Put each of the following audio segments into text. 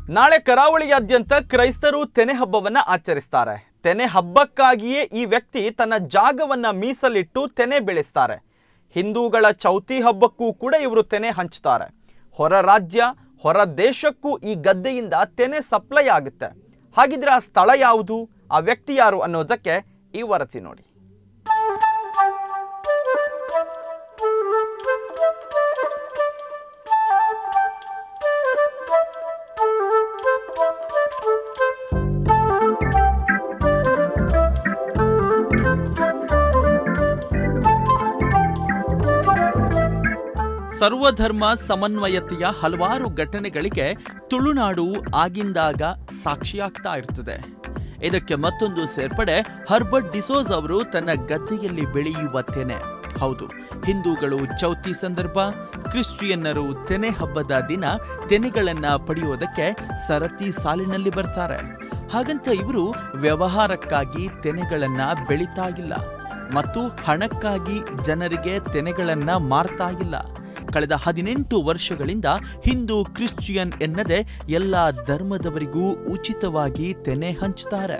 ನಾಳೆ ಕರಾವಳಿಯಾದ್ಯಂತ ಕ್ರೈಸ್ತರು ತೆನೆ ಹಬ್ಬವನ್ನ ಆಚರಿಸ್ತಾರೆ ತೆನೆ ಹಬ್ಬಕ್ಕಾಗಿಯೇ ಈ ವ್ಯಕ್ತಿ ತನ್ನ ಜಾಗವನ್ನ ಮೀಸಲಿಟ್ಟು ತೆನೆ ಬೆಳೆಸ್ತಾರೆ ಹಿಂದೂಗಳ ಚೌತಿ ಹಬ್ಬಕ್ಕೂ ಕೂಡ ಇವರು ತೆನೆ ಹಂಚ್ತಾರೆ ಹೊರ ರಾಜ್ಯ ಹೊರ ದೇಶಕ್ಕೂ ಈ ಗದ್ದೆಯಿಂದ ತೆನೆ ಸಪ್ಲೈ ಆಗುತ್ತೆ ಹಾಗಿದ್ರೆ ಆ ಸ್ಥಳ ಯಾವುದು ಆ ವ್ಯಕ್ತಿ ಯಾರು ಅನ್ನೋದಕ್ಕೆ ಈ ವರದಿ ನೋಡಿ ಸರ್ವಧರ್ಮ ಸಮನ್ವಯತೆಯ ಹಲವಾರು ಘಟನೆಗಳಿಗೆ ತುಳುನಾಡು ಆಗಿಂದಾಗ ಸಾಕ್ಷಿಯಾಗ್ತಾ ಇರ್ತದೆ ಇದಕ್ಕೆ ಮತ್ತೊಂದು ಸೇರ್ಪಡೆ ಹರ್ಬರ್ಟ್ ಡಿಸೋಸ್ ಅವರು ತನ್ನ ಗದ್ದೆಯಲ್ಲಿ ಬೆಳೆಯುವ ತೆನೆ ಹೌದು ಹಿಂದೂಗಳು ಚೌತಿ ಸಂದರ್ಭ ಕ್ರಿಶ್ಚಿಯನ್ನರು ತೆನೆ ಹಬ್ಬದ ದಿನ ತೆನೆಗಳನ್ನ ಪಡೆಯೋದಕ್ಕೆ ಸರತಿ ಸಾಲಿನಲ್ಲಿ ಬರ್ತಾರೆ ಹಾಗಂತ ಇವರು ವ್ಯವಹಾರಕ್ಕಾಗಿ ತೆನೆಗಳನ್ನ ಬೆಳಿತಾ ಇಲ್ಲ ಮತ್ತು ಹಣಕ್ಕಾಗಿ ಜನರಿಗೆ ತೆನೆಗಳನ್ನ ಮಾರ್ತಾ ಇಲ್ಲ ಕಳೆದ ಹದಿನೆಂಟು ವರ್ಷಗಳಿಂದ ಹಿಂದೂ ಕ್ರಿಶ್ಚಿಯನ್ ಎನ್ನದೆ ಎಲ್ಲ ಧರ್ಮದವರಿಗೂ ಉಚಿತವಾಗಿ ತೆನೆ ಹಂಚ್ತಾರೆ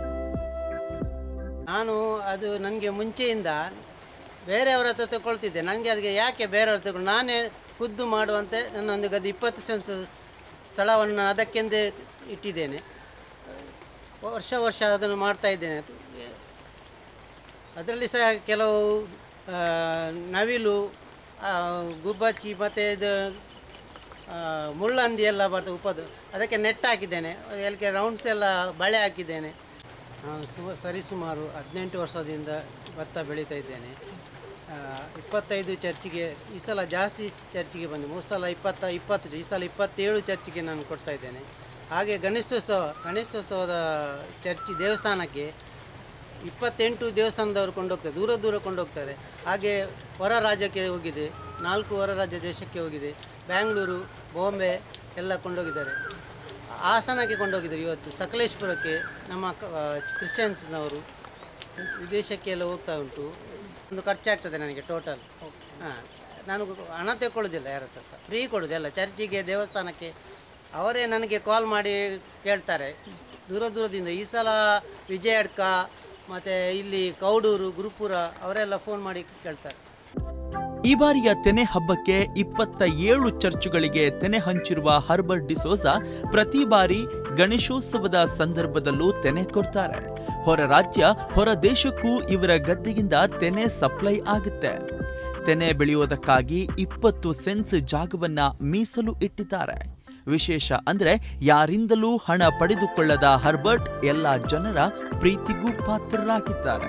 ನಾನು ಅದು ನನಗೆ ಮುಂಚೆಯಿಂದ ಬೇರೆಯವರ ಹತ್ರ ತಗೊಳ್ತಿದ್ದೆ ನನಗೆ ಅದಕ್ಕೆ ಯಾಕೆ ಬೇರೆಯವ್ರ ತಗೊಂಡು ನಾನೇ ಖುದ್ದು ಮಾಡುವಂತೆ ನನ್ನ ಒಂದು ಗದ್ದು ಇಪ್ಪತ್ತು ಸೆನ್ಸ್ ಸ್ಥಳವನ್ನು ಅದಕ್ಕೆಂದೇ ಇಟ್ಟಿದ್ದೇನೆ ವರ್ಷ ವರ್ಷ ಅದನ್ನು ಮಾಡ್ತಾ ಇದ್ದೇನೆ ಅದರಲ್ಲಿ ಸಹ ಕೆಲವು ಆ, ನವಿಲು ಆ, ಗುಬ್ಬಚ್ಚಿ ಮತ್ತು ಇದು ಆ, ಮುಳ್ಳಂದಿ ಎಲ್ಲ ಬರ್ತದೆ ಉಪದು ಅದಕ್ಕೆ ನೆಟ್ ಹಾಕಿದ್ದೇನೆ ಅದಕ್ಕೆ ರೌಂಡ್ಸ್ ಎಲ್ಲ ಬಳೆ ಹಾಕಿದ್ದೇನೆ ನಾನು ಸು ಸರಿಸುಮಾರು ಹದಿನೆಂಟು ವರ್ಷದಿಂದ ಭತ್ತ ಬೆಳೀತಾ ಇದ್ದೇನೆ ಆ, ಇಪ್ಪತ್ತೈದು ಚರ್ಚಿಗೆ ಈ ಸಲ ಜಾಸ್ತಿ ಚರ್ಚಿಗೆ ಬಂದೆ ಮೂರು ಸಲ ಇಪ್ಪತ್ತ ಇಪ್ಪತ್ತು ಈ ಸಲ ಇಪ್ಪತ್ತೇಳು ಚರ್ಚಿಗೆ ನಾನು ಕೊಡ್ತಾ ಇದ್ದೇನೆ ಹಾಗೆ ಗಣೇಶೋತ್ಸವ ಗಣೇಶೋತ್ಸವದ ಚರ್ಚಿ ದೇವಸ್ಥಾನಕ್ಕೆ ಇಪ್ಪತ್ತೆಂಟು ದೇವಸ್ಥಾನದವರು ಕೊಂಡೋಗ್ತಾರೆ ದೂರ ದೂರ ಕೊಂಡೋಗ್ತಾರೆ ಹಾಗೆ ಹೊರ ರಾಜ್ಯಕ್ಕೆ ಹೋಗಿದೆ ನಾಲ್ಕು ಹೊರ ರಾಜ್ಯ ದೇಶಕ್ಕೆ ಹೋಗಿದೆ ಬ್ಯಾಂಗ್ಳೂರು ಬಾಂಬೆ ಎಲ್ಲ ಕೊಂಡೋಗಿದ್ದಾರೆ ಹಾಸನಕ್ಕೆ ಕೊಂಡೋಗಿದ್ದಾರೆ ಇವತ್ತು ಸಕಲೇಶ್ಪುರಕ್ಕೆ ನಮ್ಮ ಕ- ಆ, ಕ್ರಿಶ್ಚಿಯನ್ಸ್ನವರು ವಿದೇಶಕ್ಕೆ ಎಲ್ಲ ಹೋಗ್ತಾ ಉಂಟು ಒಂದು ಖರ್ಚಾಗ್ತದೆ ನನಗೆ ಟೋಟಲ್ ಹಾಂ ನಾನು ಹಣ ತೆಕ್ಕೊಳ್ಳೋದಿಲ್ಲ ಯಾರ ಹತ್ರ ಸಹ ಫ್ರೀ ಕೊಡೋದಿಲ್ಲ ಚರ್ಚಿಗೆ ದೇವಸ್ಥಾನಕ್ಕೆ ಅವರೇ ನನಗೆ ಕಾಲ್ ಮಾಡಿ ಕೇಳ್ತಾರೆ ದೂರ ದೂರದಿಂದ ಈ ಸಲ ವಿಜಯ ಅಡ್ಕ ಮತ್ತು ಇಲ್ಲಿ ಕೌಡೂರು ಗುರುಪುರ ಅವರೆಲ್ಲ ಫೋನ್ ಮಾಡಿ ಕೇಳ್ತಾರೆ ಈ ಬಾರಿಯ ತೆನೆ ಹಬ್ಬಕ್ಕೆ ಇಪ್ಪತ್ತ ಏಳು ಚರ್ಚುಗಳಿಗೆ ತೆನೆ ಹಂಚಿರುವ ಹರ್ಬರ್ಟ್ ಡಿಸೋಜ ಪ್ರತಿ ಬಾರಿ ಗಣೇಶೋತ್ಸವದ ಸಂದರ್ಭದಲ್ಲೂ ತೆನೆ ಕೊಡ್ತಾರೆ ಹೊರ ರಾಜ್ಯ ಹೊರ ದೇಶಕ್ಕೂ ಇವರ ಗದ್ದೆಯಿಂದ ತೆನೆ ಸಪ್ಲೈ ಆಗುತ್ತೆ ತೆನೆ ಬೆಳೆಯೋದಕ್ಕಾಗಿ ಇಪ್ಪತ್ತು ಸೆನ್ಸ್ ಜಾಗವನ್ನ ಮೀಸಲು ಇಟ್ಟಿದ್ದಾರೆ ವಿಶೇಷ ಅಂದ್ರೆ ಯಾರಿಂದಲೂ ಹಣ ಪಡೆದುಕೊಳ್ಳದ ಹರ್ಬರ್ಟ್ ಎಲ್ಲ ಜನರ ಪ್ರೀತಿಗೂ ಪಾತ್ರರಾಗಿದ್ದಾರೆ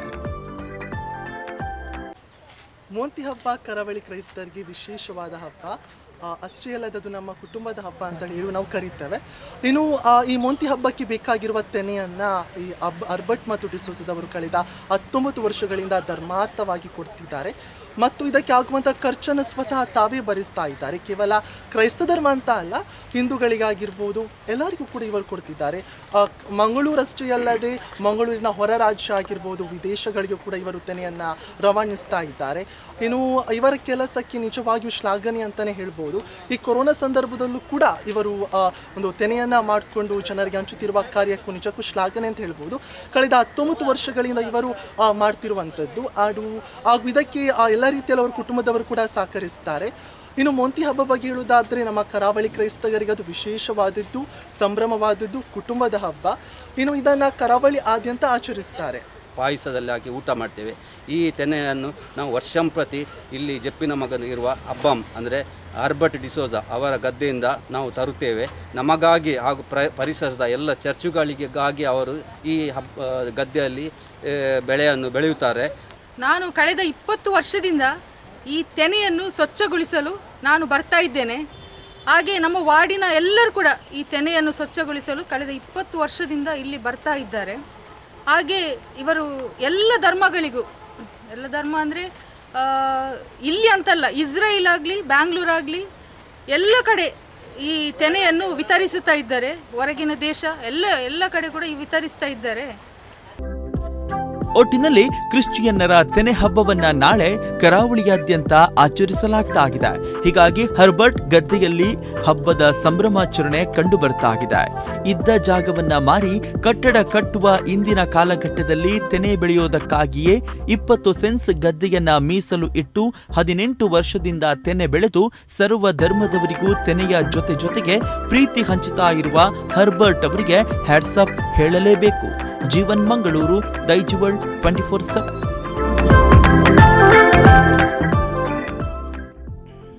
ಮೋಂತಿ ಹಬ್ಬ ಕರಾವಳಿ ಕ್ರೈಸ್ತರಿಗೆ ವಿಶೇಷವಾದ ಹಬ್ಬ ಆ, ಅಷ್ಟೇ ಅಲ್ಲದೆ ಅದು ನಮ್ಮ ಕುಟುಂಬದ ಹಬ್ಬ ಅಂತ ಹೇಳಿ ನಾವು ಕರೀತೇವೆ ಇನ್ನು ಆ, ಈ ಮೋಂತಿ ಹಬ್ಬಕ್ಕೆ ಬೇಕಾಗಿರುವ ತೆನೆಯನ್ನು ಈ ಅಬ್ ಅರ್ಬಟ್ ಮತ್ತು ಡಿಸೋಸದವರು ಕಳೆದ ಹತ್ತೊಂಬತ್ತು ವರ್ಷಗಳಿಂದ ಧರ್ಮಾರ್ಥವಾಗಿ ಕೊಡ್ತಿದ್ದಾರೆ ಮತ್ತು ಇದಕ್ಕೆ ಆಗುವಂಥ ಖರ್ಚನ್ನು ಸ್ವತಃ ತಾವೇ ಭರಿಸ್ತಾ ಇದ್ದಾರೆ ಕೇವಲ ಕ್ರೈಸ್ತ ಧರ್ಮ ಅಂತ ಅಲ್ಲ ಹಿಂದೂಗಳಿಗಾಗಿರ್ಬೋದು ಎಲ್ಲರಿಗೂ ಕೂಡ ಇವರು ಕೊಡ್ತಿದ್ದಾರೆ ಆ, ಮಂಗಳೂರಷ್ಟೇ ಅಲ್ಲದೆ ಮಂಗಳೂರಿನ ಹೊರ ರಾಜ್ಯ ಆಗಿರ್ಬೋದು ವಿದೇಶಗಳಿಗೂ ಕೂಡ ಇವರು ತೆನೆಯನ್ನು ರವಾನಿಸ್ತಾ ಇದ್ದಾರೆ ಇನ್ನು ಇವರ ಕೆಲಸಕ್ಕೆ ನಿಜವಾಗಿಯೂ ಶ್ಲಾಘನೆ ಅಂತಲೇ ಹೇಳ್ಬೋದು ಈ ಕೊರೋನಾ ಸಂದರ್ಭದಲ್ಲೂ ಕೂಡ ಇವರು ಆ, ಒಂದು ತೆನೆಯನ್ನು ಮಾಡಿಕೊಂಡು ಜನರಿಗೆ ಹಂಚುತ್ತಿರುವ ಕಾರ್ಯಕ್ಕೂ ನಿಜಕ್ಕೂ ಶ್ಲಾಘನೆ ಅಂತ ಹೇಳ್ಬೋದು ಕಳೆದ ಹತ್ತೊಂಬತ್ತು ವರ್ಷಗಳಿಂದ ಇವರು ಆ, ಮಾಡ್ತಿರುವಂಥದ್ದು ಅದು ಹಾಗೂ ಇದಕ್ಕೆ ಆ, ಎಲ್ಲ ರೀತಿಯಲ್ಲಿ ಅವರ ಕುಟುಂಬದವರು ಕೂಡ ಸಹಕರಿಸ್ತಾರೆ ಇನ್ನು ಮೊಂತಿ ಹಬ್ಬ ಬಗ್ಗೆ ಹೇಳುವುದಾದರೆ ನಮ್ಮ ಕರಾವಳಿ ಕ್ರೈಸ್ತಗರಿಗೆ ಅದು ವಿಶೇಷವಾದದ್ದು ಸಂಭ್ರಮವಾದದ್ದು ಕುಟುಂಬದ ಹಬ್ಬ ಇನ್ನು ಇದನ್ನು ಕರಾವಳಿ ಆದ್ಯಂತ ಆಚರಿಸ್ತಾರೆ ಪಾಯಸದಲ್ಲಿ ಹಾಕಿ ಊಟ ಮಾಡ್ತೇವೆ ಈ ತೆನೆಯನ್ನು ನಾವು ವರ್ಷಂಪ್ರತಿ ಇಲ್ಲಿ ಜಪ್ಪಿನ ಮಗನ ಇರುವ ಅಬ್ಬಂ ಅಂದರೆ ಆರ್ಬರ್ಟ್ ಡಿಸೋಜ ಅವರ ಗದ್ದೆಯಿಂದ ನಾವು ತರುತ್ತೇವೆ ನಮಗಾಗಿ ಹಾಗೂ ಪ್ರ ಪರಿಸರದ ಎಲ್ಲ ಚರ್ಚುಗಳಿಗಾಗಿ ಅವರು ಈ ಹಬ್ಬ ಗದ್ದೆಯಲ್ಲಿ ಆ, ಬೆಳೆಯನ್ನು ಬೆಳೆಯುತ್ತಾರೆ ನಾನು ಕಳೆದ ಇಪ್ಪತ್ತು ವರ್ಷದಿಂದ ಈ ತೆನೆಯನ್ನು ಸ್ವಚ್ಛಗೊಳಿಸಲು ನಾನು ಬರ್ತಾ ಇದ್ದೇನೆ ಹಾಗೆ ನಮ್ಮ ವಾರ್ಡಿನ ಎಲ್ಲರೂ ಕೂಡ ಈ ತೆನೆಯನ್ನು ಸ್ವಚ್ಛಗೊಳಿಸಲು ಕಳೆದ ಇಪ್ಪತ್ತು ವರ್ಷದಿಂದ ಇಲ್ಲಿ ಬರ್ತಾ ಇದ್ದಾರೆ ಹಾಗೆ ಇವರು ಎಲ್ಲ ಧರ್ಮಗಳಿಗೂ ಎಲ್ಲ ಧರ್ಮ ಅಂದರೆ ಇಲ್ಲಿ ಅಂತಲ್ಲ ಇಸ್ರೇಲ್ ಆಗಲಿ ಬ್ಯಾಂಗ್ಳೂರಾಗಲಿ ಎಲ್ಲ ಕಡೆ ಈ ತೆನೆಯನ್ನು ವಿತರಿಸುತ್ತಾ ಇದ್ದಾರೆ ಹೊರಗಿನ ದೇಶ ಎಲ್ಲ ಎಲ್ಲ ಕಡೆ ಕೂಡ ಈ ವಿತರಿಸ್ತಾ ಇದ್ದಾರೆ ಒಟ್ಟಿನಲ್ಲಿ ಕ್ರಿಶ್ಚಿಯನ್ನರ ತೆನೆ ಹಬ್ಬವನ್ನ ನಾಳೆ ಕರಾವಳಿಯಾದ್ಯಂತ ಆಚರಿಸಲಾಗ್ತಾ ಇದೆ ಹೀಗಾಗಿ ಹರ್ಬರ್ಟ್ ಗದ್ದೆಯಲ್ಲಿ ಹಬ್ಬದ ಸಂಭ್ರಮಾಚರಣೆ ಕಂಡು ಬರ್ತಾ ಇದೆ ಇದ್ದ ಜಾಗವನ್ನ ಮಾರಿ ಕಟ್ಟಡ ಕಟ್ಟುವ ಇಂದಿನ ಕಾಲಘಟ್ಟದಲ್ಲಿ ತೆನೆ ಬೆಳೆಯೋದಕ್ಕಾಗಿಯೇ ಇಪ್ಪತ್ತು ಸೆನ್ಸ್ ಗದ್ದೆಯನ್ನ ಮೀಸಲು ಇಟ್ಟು ಹದಿನೆಂಟು ವರ್ಷದಿಂದ ತೆನೆ ಬೆಳೆದು ಸರ್ವ ಧರ್ಮದವರಿಗೂ ತೆನೆಯ ಜೊತೆ ಜೊತೆಗೆ ಪ್ರೀತಿ ಹಂಚುತ್ತಾ ಇರುವ ಹರ್ಬರ್ಟ್ ಅವರಿಗೆ ಹ್ಯಾಟ್ಸಪ್ ಹೇಳಲೇಬೇಕು Jeevan Mangaluru Daijiworld twenty four seven